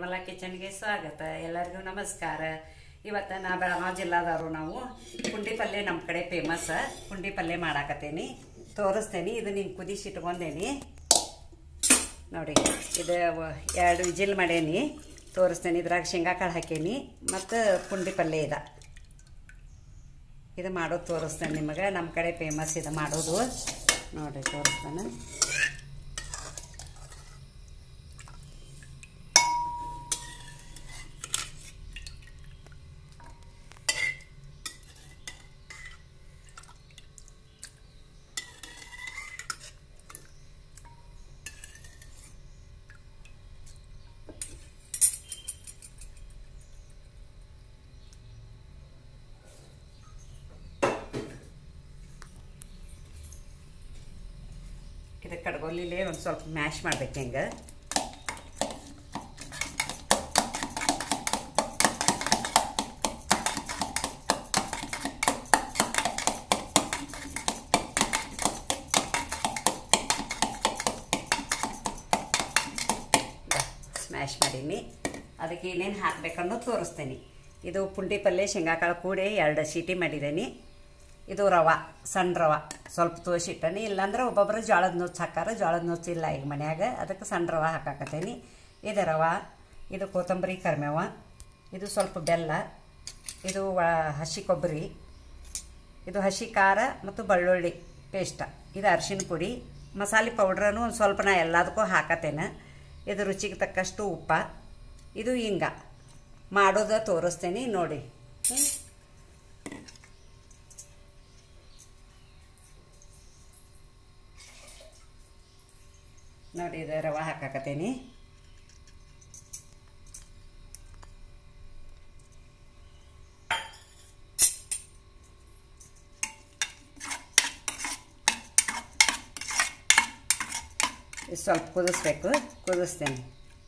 ಕಮಲಾ ಕಿಚನ್ಗೆ ಸ್ವಾಗತ ಎಲ್ಲರಿಗೂ ನಮಸ್ಕಾರ ಇವತ್ತು ನಾ ಬೆಳಗಾವಿ ಜಿಲ್ಲಾದವರು ನಾವು ಪುಂಡಿ ಪಲ್ಯ ನಮ್ಮ ಕಡೆ ಫೇಮಸ್ ಪುಂಡಿ ಪಲ್ಯ ಮಾಡಾಕತ್ತೇನಿ ತೋರಿಸ್ತೇನಿ ಇದು ನಿಂಗೆ ಕುದಿಸಿ ಇಟ್ಕೊಂಡೇನಿ ನೋಡಿ ಇದು ವ- ಎರಡು ವಿಜಿಲ್ ಮಾಡೇನಿ ತೋರಿಸ್ತೇನೆ ಇದ್ರಾಗ ಶೇಂಗಾ ಕಾಳು ಹಾಕೇನಿ ಮತ್ತು ಪುಂಡಿ ಪಲ್ಯ ಇದೆ ಇದು ಮಾಡೋದು ತೋರಿಸ್ತೇನೆ ನಿಮಗೆ ನಮ್ಮ ಕಡೆ ಫೇಮಸ್ ಇದು ಮಾಡೋದು ನೋಡಿರಿ ತೋರಿಸ್ತೇನೆ ಇದು ಕಡ್ಗೊಲ್ಲಿಲೇ ಒಂದು ಸ್ವಲ್ಪ ಮ್ಯಾಶ್ ಮಾಡ್ಬೇಕು ಹಿಂಗೆ ಸ್ಮ್ಯಾಶ್ ಮಾಡೀನಿ ಅದಕ್ಕೆ ಏನೇನು ಹಾಕ್ಬೇಕನ್ನೋದು ತೋರಿಸ್ತೇನೆ ಇದು ಪುಂಡಿ ಪಲ್ಯ ಶೇಂಗಾಕಾಳು ಕೂಡಿ ಎರಡು ಸೀಟಿ ಮಾಡಿದ್ದೀನಿ ಇದು ರವ ಸಣ್ಣ ರವ ಸ್ವಲ್ಪ ತೋಸಿಟ್ಟನಿ ಇಲ್ಲಾಂದ್ರೆ ಒಬ್ಬೊಬ್ಬರು ಜೋಳದ ನುಚ್ಚು ಹಾಕಾರ ಜೋಳದ ನುಚ್ಚು ಇಲ್ಲ ಈಗ ಮನ್ಯಾಗ ಅದಕ್ಕೆ ಸಣ್ಣ ರವ ಹಾಕಾಕತ್ತೇನಿ ಇದು ರವ ಇದು ಕೊತ್ತಂಬರಿ ಕರಿಮೇವ ಇದು ಸ್ವಲ್ಪ ಬೆಲ್ಲ ಇದು ವ- ಹಸಿ ಕೊಬ್ಬರಿ ಇದು ಹಸಿ ಖಾರ ಮತ್ತು ಬೆಳ್ಳುಳ್ಳಿ ಪೇಸ್ಟ ಇದು ಅರಿಶಿನ ಪುಡಿ ಮಸಾಲೆ ಪೌಡ್ರನು ಒಂದು ಸ್ವಲ್ಪ ನಾ ಎಲ್ಲದಕ್ಕೂ ಹಾಕತ್ತೇನೆ ಇದು ರುಚಿಗೆ ತಕ್ಕಷ್ಟು ಉಪ್ಪ ಇದು ಹಿಂಗ ಮಾಡೋದ ತೋರಿಸ್ತೇನೆ ನೋಡಿ ಹ್ಮ್. ನೋಡಿ ಇದು ರವೆ ಹಾಕಾಕತ್ತೇನಿ ಇದು ಸ್ವಲ್ಪ ಕುದಿಸ್ಬೇಕು ಕುದಿಸ್ತೇನೆ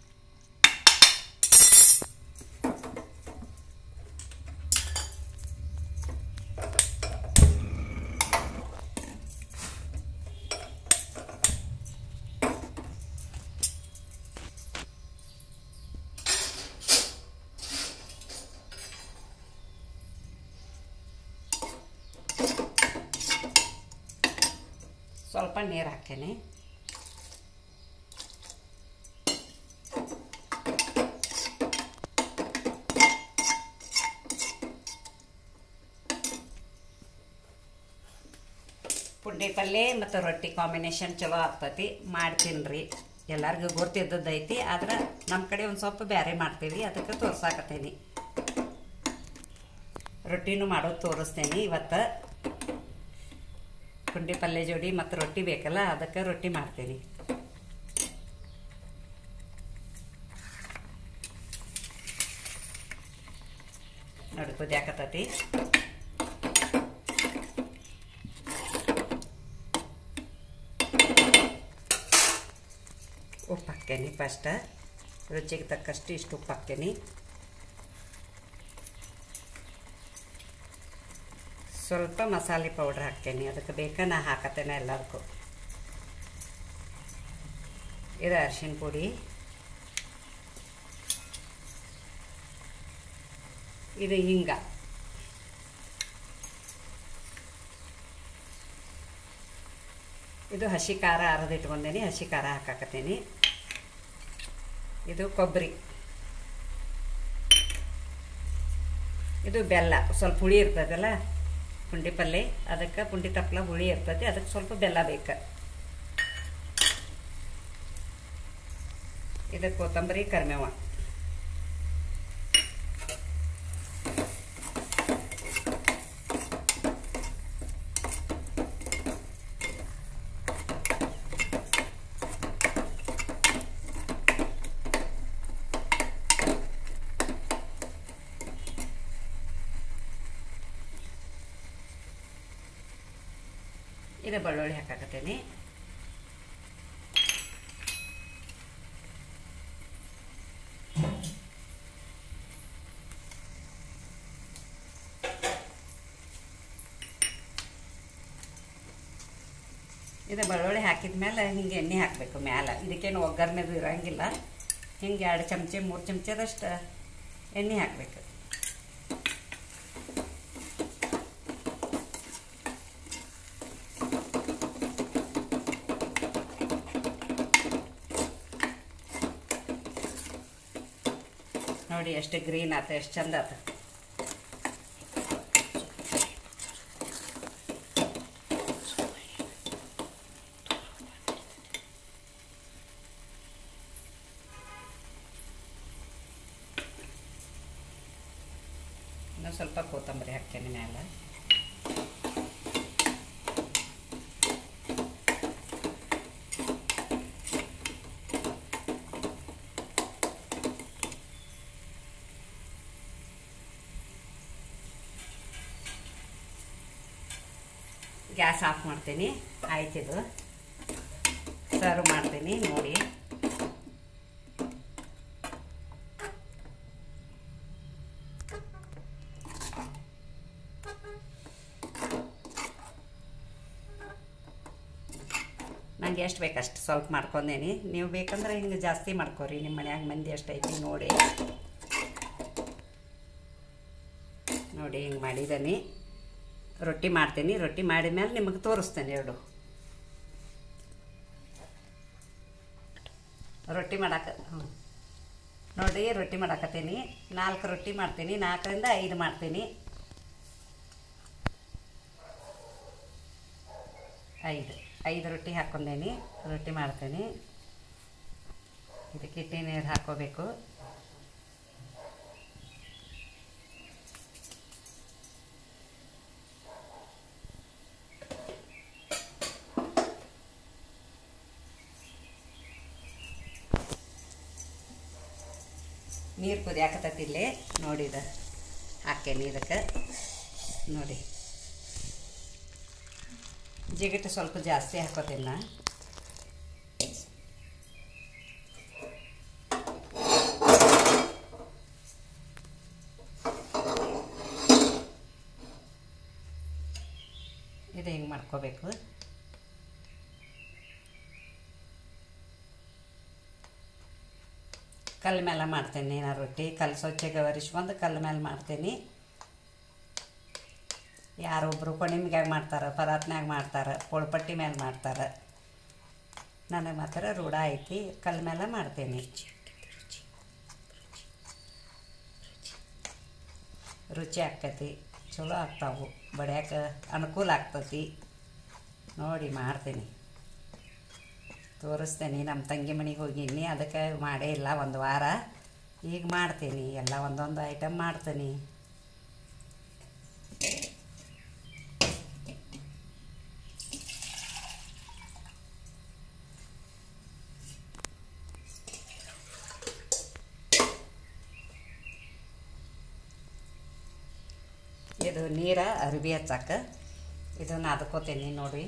ಸ್ವಲ್ಪ ನೀರು ಹಾಕ್ತೇನೆ ಪುಂಡಿ ಪಲ್ಯ ಮತ್ತು ರೊಟ್ಟಿ ಕಾಂಬಿನೇಷನ್ ಚಲೋ ಆಗ್ತೈತಿ ಮಾಡ್ತೀನಿ ರೀ ಎಲ್ಲರಿಗೂ ಗೊತ್ತಿದ್ದದ್ದೈತಿ ಆದ್ರೆ ನಮ್ಮ ಕಡೆ ಒಂದು ಸ್ವಲ್ಪ ಬೇರೆ ಮಾಡ್ತೀವಿ ಅದಕ್ಕೆ ತೋರ್ಸಾಕತ್ತೇನಿ ರೊಟ್ಟಿನೂ ಮಾಡೋದು ತೋರಿಸ್ತೇನೆ ಇವತ್ತು ಪುಂಡಿ ಪಲ್ಯ ಜೋಡಿ ಮತ್ತು ರೊಟ್ಟಿ ಬೇಕಲ್ಲ ಅದಕ್ಕೆ ರೊಟ್ಟಿ ಮಾಡ್ತೀನಿ ನೋಡಿ ಕುದಿಯಾಕತ್ತೈತಿ ಉಪ್ಪು ಹಾಕ್ತೇನೆ ಫಸ್ಟ್ ರುಚಿಗೆ ತಕ್ಕಷ್ಟು ಇಷ್ಟು ಉಪ್ಪು ಹಾಕ್ತೇನೆ ಸ್ವಲ್ಪ ಮಸಾಲೆ ಪೌಡ್ರ್ ಹಾಕ್ತೇನೆ ಅದಕ್ಕೆ ಬೇಕಾ ನಾ ಹಾಕತ್ತೇನೆ ಎಲ್ಲದಕ್ಕೂ ಇದು ಅರಿಶಿನ ಪುಡಿ ಇದು ಹಿಂಗ ಇದು ಹಸಿ ಖಾರ ಅರ್ದು ಇಟ್ಕೊಂಡೇನಿ ಹಸಿ ಖಾರ ಹಾಕಾಕತ್ತೇನಿ ಇದು ಕೊಬ್ಬರಿ ಇದು ಬೆಲ್ಲ ಸ್ವಲ್ಪ ಹುಳಿ ಇರ್ತದಲ್ಲ ಪುಂಡಿ ಪಲ್ಯ ಅದಕ್ಕೆ ಪುಂಡಿ ತಪ್ಪಲ ಹುಳಿ ಇರ್ತೈತಿ ಅದಕ್ಕೆ ಸ್ವಲ್ಪ ಬೆಲ್ಲ ಬೇಕು ಇದು ಕೊತ್ತಂಬರಿ ಕರಿಮೇವ ಇದು ಬೆಳ್ಳುಳ್ಳಿ ಹಾಕಾಕತ್ತೇನೆ ಇದು ಬೆಳ್ಳುಳ್ಳಿ ಹಾಕಿದ ಮೇಲೆ ಹಿಂಗೆ ಎಣ್ಣೆ ಹಾಕಬೇಕು ಮ್ಯಾಲೆ ಇದಕ್ಕೇನು ಒಗ್ಗರಣೆದು ಇರಂಗಿಲ್ಲ ಹಿಂಗೆ ಎರಡು ಚಮಚೆ ಮೂರು ಚಮಚದಷ್ಟು ಎಣ್ಣೆ ಹಾಕಬೇಕು ನೋಡಿ ಎಷ್ಟು ಗ್ರೀನ್ ಆತ ಎಷ್ಟು ಚಂದ ಆತ ಇನ್ನೂ ಸ್ವಲ್ಪ ಕೊತ್ತಂಬರಿ ಹಾಕ್ತೇನೆ ಮ್ಯಾಲೆ ಗ್ಯಾಸ್ ಆಫ್ ಮಾಡ್ತೀನಿ ಆಯ್ತಿದು ಸರ್ವ್ ಮಾಡ್ತೀನಿ ನೋಡಿ ನಂಗೆ ಎಷ್ಟು ಬೇಕಷ್ಟು ಸ್ವಲ್ಪ ಮಾಡ್ಕೊಂಡೇನಿ ನೀವು ಬೇಕಂದ್ರೆ ಹಿಂಗೆ ಜಾಸ್ತಿ ಮಾಡ್ಕೊರಿ ನಿಮ್ಮ ಮನ್ಯಾಗ ಮಂದಿ ಎಷ್ಟು ಐತಿ ನೋಡಿ ನೋಡಿ ಹಿಂಗೆ ಮಾಡಿದ್ದೀನಿ ರೊಟ್ಟಿ ಮಾಡ್ತೀನಿ ರೊಟ್ಟಿ ಮಾಡಿದ ಮೇಲೆ ನಿಮಗೆ ತೋರಿಸ್ತೇನೆ ಎರಡು ರೊಟ್ಟಿ ಮಾಡಾಕ ಹ್ಞೂ ನೋಡಿ ರೊಟ್ಟಿ ಮಾಡಾಕತ್ತೀನಿ ನಾಲ್ಕು ರೊಟ್ಟಿ ಮಾಡ್ತೀನಿ ನಾಲ್ಕರಿಂದ ಐದು ಮಾಡ್ತೀನಿ ಐದು ಐದು ರೊಟ್ಟಿ ಹಾಕ್ಕೊಂಡೇನಿ ರೊಟ್ಟಿ ಮಾಡ್ತೀನಿ ಇದಕ್ಕೆ ಇಟ್ಟಿ ನೀರು ಹಾಕ್ಕೋಬೇಕು ನೀರು ಕುದಿಯಾಕತ್ತೈತಿ ಇಲ್ಲಿ ನೋಡಿ ಇದು ಹಾಕೇನಿ ಇದಕ್ಕೆ ನೋಡಿ ಜಿಗಿಟ್ಟು ಸ್ವಲ್ಪ ಜಾಸ್ತಿ ಹಾಕೋತೀನಿ ನಾ ಇದು ಹಿಂಗೆ ಮಾಡ್ಕೋಬೇಕು ಕಲ್ಲ ಮೇಲೆ ಮಾಡ್ತೀನಿ ನಾ ರೊಟ್ಟಿ ಕಲ್ಲು ಸ್ವಚ್ಛಗೆ ಒರೆಸ್ಕೊಂಡು ಕಲ್ಲ ಮೇಲೆ ಮಾಡ್ತೀನಿ ಯಾರೊಬ್ಬರು ಕೊಣಿಮ್ಯಾಗ ಮಾಡ್ತಾರೆ ಪರಾತ್ನ್ಯಾಗ ಮಾಡ್ತಾರೆ ಪೊಳ್ಪಟ್ಟಿ ಮೇಲೆ ಮಾಡ್ತಾರೆ ನನಗೆ ಮಾತ್ರ ರೂಢ ಐತಿ ಕಲ್ಲ ಮೇಲೆ ಮಾಡ್ತೀನಿ ರುಚಿ ಆಕ್ಕತಿ ಚಲೋ ಆಗ್ತಾವು ಬಡಿಯಾಕ ಅನುಕೂಲ ಆಗ್ತತಿ ನೋಡಿ ಮಾಡ್ತೀನಿ ತೋರಿಸ್ತೇನೆ ನಮ್ಮ ತಂಗಿ ಮನೆಗೆ ಹೋಗಿನಿ ಅದಕ್ಕೆ ಮಾಡೇ ಇಲ್ಲ ಒಂದು ವಾರ ಈಗ ಮಾಡ್ತೀನಿ ಎಲ್ಲ ಒಂದೊಂದು ಐಟಮ್ ಮಾಡ್ತೀನಿ ಇದು ನೀರ ಅರಿವಿ ಹಚ್ಚಕ್ಕೆ ಇದು ನಾದ್ಕೋತೀನಿ ನೋಡಿ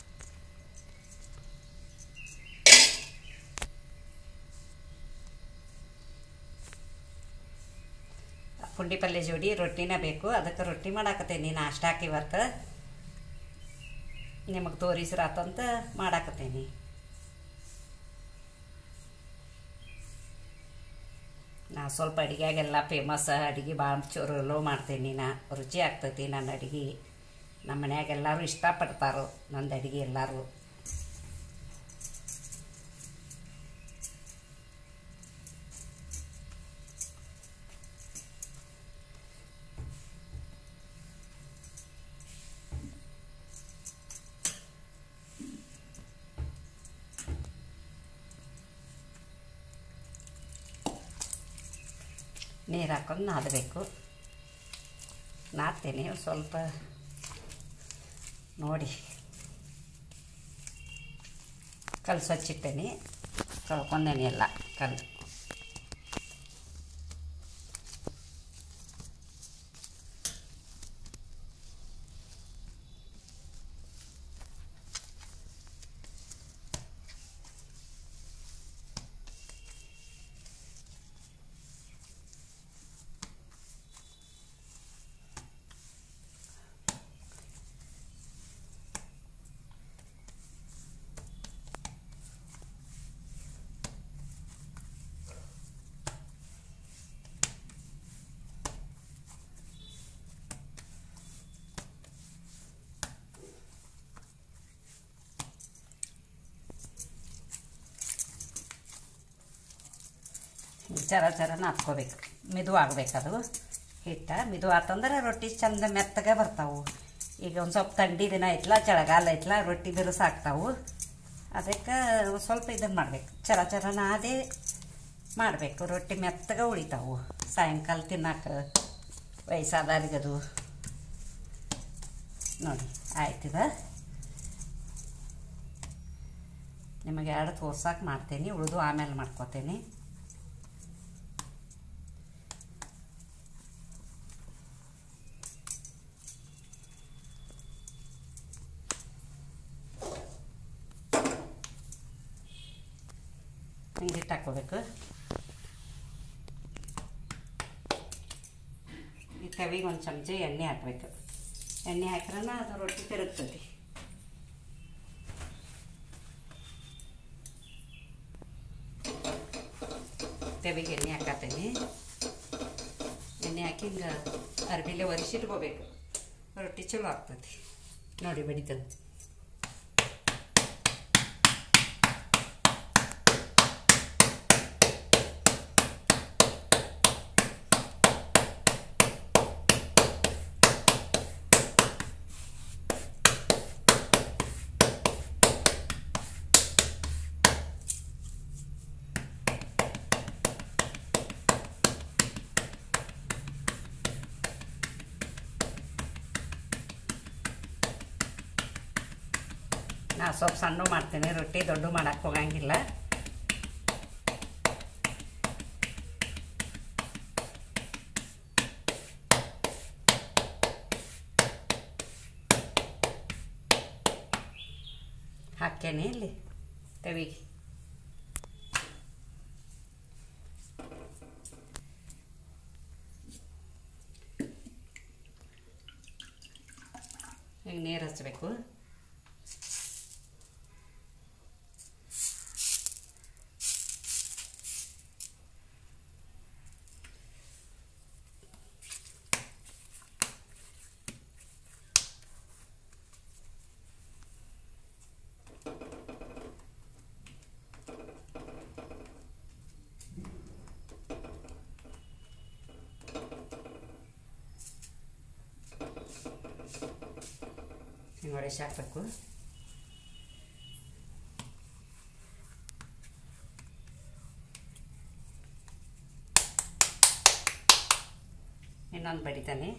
ಪುಂಡಿ ಪಲ್ಯ ಜೋಡಿ ರೊಟ್ಟಿನ ಬೇಕು ಅದಕ್ಕೆ ರೊಟ್ಟಿ ಮಾಡಾಕತ್ತೇನಿ ನಾಷ್ಟಾಕ್ ಇವತ್ತು ನಿಮಗೆ ತೋರಿಸ್ರಾತಂತ ಮಾಡಾಕತ್ತೇನಿ ನಾ ಸ್ವಲ್ಪ ಅಡುಗೆಯಾಗೆಲ್ಲ ಫೇಮಸ್ ಅಡುಗೆ ಭಾಳ ಚಲೋ ಮಾಡ್ತೀನಿ ನಾ ರುಚಿ ಆಗ್ತೈತಿ ನನ್ನ ಅಡುಗೆ ನಮ್ಮ ಮನ್ಯಾಗ ಎಲ್ಲರೂ ಇಷ್ಟಪಡ್ತಾರೋ ನಂದು ಅಡುಗೆ ಎಲ್ಲರೂ ನೀರು ಹಾಕೊಂಡು ನಾದಬೇಕು ನಾದ್ತೀನಿ ಸ್ವಲ್ಪ ನೋಡಿ ಕಲ್ಲು ಸ್ವಚ್ಛಿಟ್ಟೇನಿ ತೊಳ್ಕೊಂಡೇನಿ ಎಲ್ಲ ಕಲ್ಲು ಚರ ಚರ ನಾದ್ಕೋಬೇಕು ಮಿದು ಆಗ್ಬೇಕದು ಹಿಟ್ಟ ಮಿದು ಆತಂದ್ರೆ ರೊಟ್ಟಿ ಚಂದ ಮೆತ್ತಗೆ ಬರ್ತಾವು ಈಗ ಒಂದು ಸ್ವಲ್ಪ ಥಂಡಿ ದಿನ ಐತ್ಲ ಚಳಿಗಾಲ ಐತ್ಲ ರೊಟ್ಟಿ ಬಿರುಸು ಆಗ್ತಾವು ಅದಕ್ಕೆ ಸ್ವಲ್ಪ ಇದನ್ನು ಮಾಡ್ಬೇಕು ಚರ ಚರ ನಾದೇ ಮಾಡಬೇಕು ರೊಟ್ಟಿ ಮೆತ್ತಗೆ ಉಳಿತಾವು ಸಾಯಂಕಾಲ ತಿನ್ನಕ್ಕೆ ವಯಸ್ಸಾದವ್ರಿಗದು ನೋಡಿ ಆಯ್ತಿದ ನಿಮಗೆ ಎರಡು ತೋರ್ಸಕ್ಕೆ ಮಾಡ್ತೀನಿ ಉಳಿದು ಆಮೇಲೆ ಮಾಡ್ಕೋತೀನಿ ಹಿಂಗೆ ಹಿಟ್ಟು ಹಾಕ್ಕೋಬೇಕು ಈ ತವಿಗೆ ಒಂದು ಚಮಚ ಎಣ್ಣೆ ಹಾಕ್ಬೇಕು ಎಣ್ಣೆ ಹಾಕ್ರನ ಅದು ರೊಟ್ಟಿ ತಿರುಗ್ತದೆ ತೆವಿಗೆ ಎಣ್ಣೆ ಹಾಕತ್ತೀನಿ ಎಣ್ಣೆ ಹಾಕಿ ಹಿಂಗೆ ಅರ್ಬಿಲೆ ಒರೆಸಿಟ್ಕೋಬೇಕು ರೊಟ್ಟಿ ಚಲೋ ಆಗ್ತದೆ ನೋಡಿ ಬಡಿತದೆ ನಾ ಸ್ವಲ್ಪ ಸಣ್ಣ ಮಾಡ್ತೀನಿ ರೊಟ್ಟಿ ದೊಡ್ಡ ಮಾಡಕ್ಕೆ ಹೋಗಂಗಿಲ್ಲ ಹಾಕೇನೆ ಇಲ್ಲಿ ತವಿಗೆ ಹಿಂಗೆ ನೀರು ಹಚ್ಚಬೇಕು ಹಿಂಗೆ ಹೊಡೆಸಿ ಹಾಕ್ಬೇಕು ಇನ್ನೊಂದು ಬಡಿತಾನೆ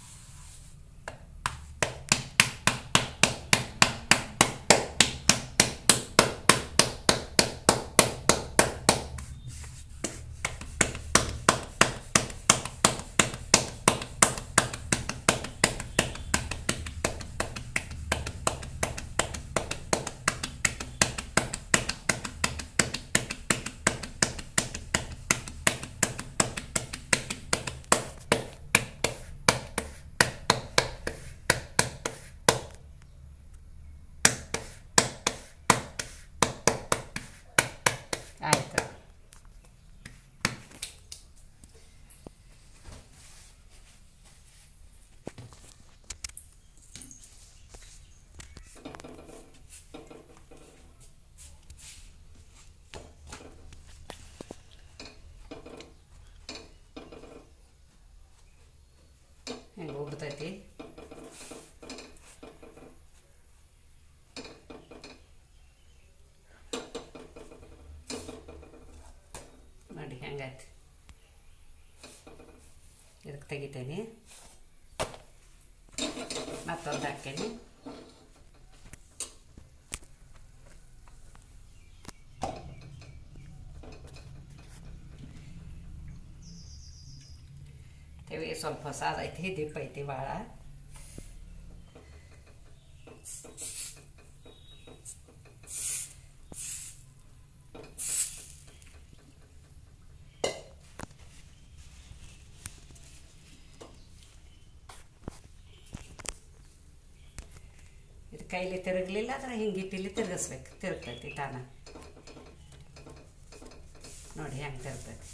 ಆಯಿತು ಹಿಂಗೆ ಉಬ್ತೈತಿ ನೋಡಿ ಹೆಂಗಾಯ್ತು ಇದಕ್ಕೆ ತೆಗಿತೇನೆ ಮತ್ತೊಂದು ಹಾಕೇನಿ ತೆವಿ ಸ್ವಲ್ಪ ಹೊಸದೈತಿ ದಿಪ್ಪ ಐತಿ ಭಾಳ ಇದು ಕೈಲಿ ತಿರುಗಲಿಲ್ಲ ಅಂದ್ರೆ ಹಿಂಗೆ ಇಟ್ಟಿಲಿ ತಿರುಗಿಸ್ಬೇಕು ತಿರುಗ್ತೈತಿ ತಾನ ನೋಡಿ ಹೆಂಗೆ ತಿರುಗ್ತೈತಿ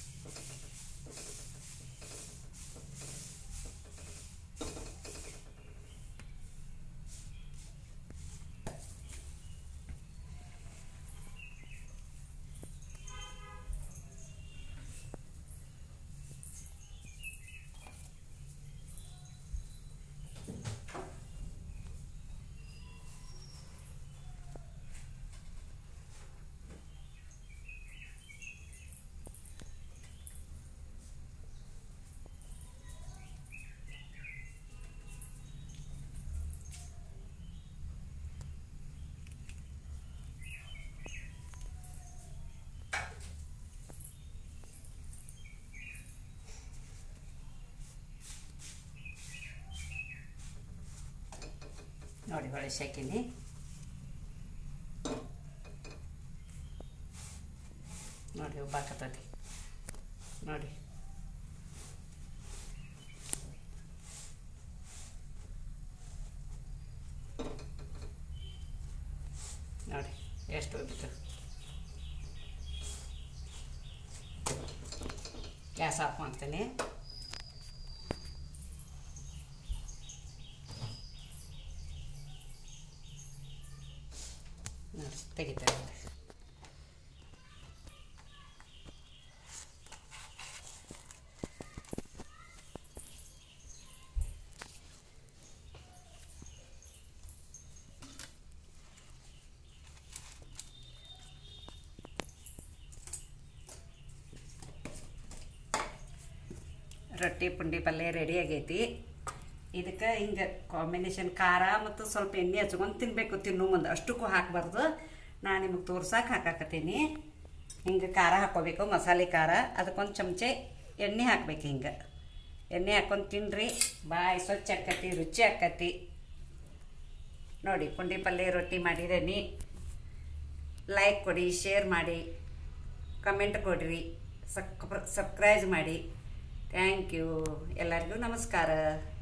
ನೋಡಿ ಹೊಳಿಸಿ ಹಾಕೀನಿ ನೋಡಿ ಉಬ್ಬಾಕತ್ತೈತಿ ನೋಡಿ ನೋಡಿ ಎಷ್ಟು ಉಬ್ಬಿತು ಗ್ಯಾಸ್ ಆಫ್ ಮಾಡ್ತೀನಿ ನೋಡಿ ತೆಗಿತಾ ಇದೆ ರೊಟ್ಟಿ ಪುಂಡಿ ಪಲ್ಯ ರೆಡಿ ಆಗೈತಿ ಇದಕ್ಕೆ ಹಿಂಗೆ ಕಾಂಬಿನೇಷನ್ ಖಾರ ಮತ್ತು ಸ್ವಲ್ಪ ಎಣ್ಣೆ ಹಚ್ಕೊಂಡು ತಿನ್ನಬೇಕು ತಿನ್ನೋ ಮುಂದೆ ಅಷ್ಟಕ್ಕೂ ಹಾಕಬಾರ್ದು ನಾನು ನಿಮಗೆ ತೋರ್ಸಕ್ಕೆ ಹಾಕಾಕತ್ತೀನಿ ಹಿಂಗೆ ಖಾರ ಹಾಕೋಬೇಕು ಮಸಾಲೆ ಖಾರ ಅದಕ್ಕೊಂದು ಚಮಚೆ ಎಣ್ಣೆ ಹಾಕ್ಬೇಕು ಹಿಂಗೆ ಎಣ್ಣೆ ಹಾಕೊಂಡು ತಿನ್ನಿರಿ ಬಾಯಿ ಸ್ವಚ್ಛ ಆಕತಿ ರುಚಿ ಆಕತಿ ನೋಡಿ ಪುಂಡಿ ಪಲ್ಯ ರೊಟ್ಟಿ ಮಾಡಿದ್ದೀನಿ ಲೈಕ್ ಕೊಡಿ ಶೇರ್ ಮಾಡಿ ಕಮೆಂಟ್ ಕೊಡಿರಿ ಸಕ್ ಸಬ್ಸ್ಕ್ರೈಬ್ ಮಾಡಿ ಥ್ಯಾಂಕ್ ಯು ಎಲ್ಲರಿಗೂ ನಮಸ್ಕಾರ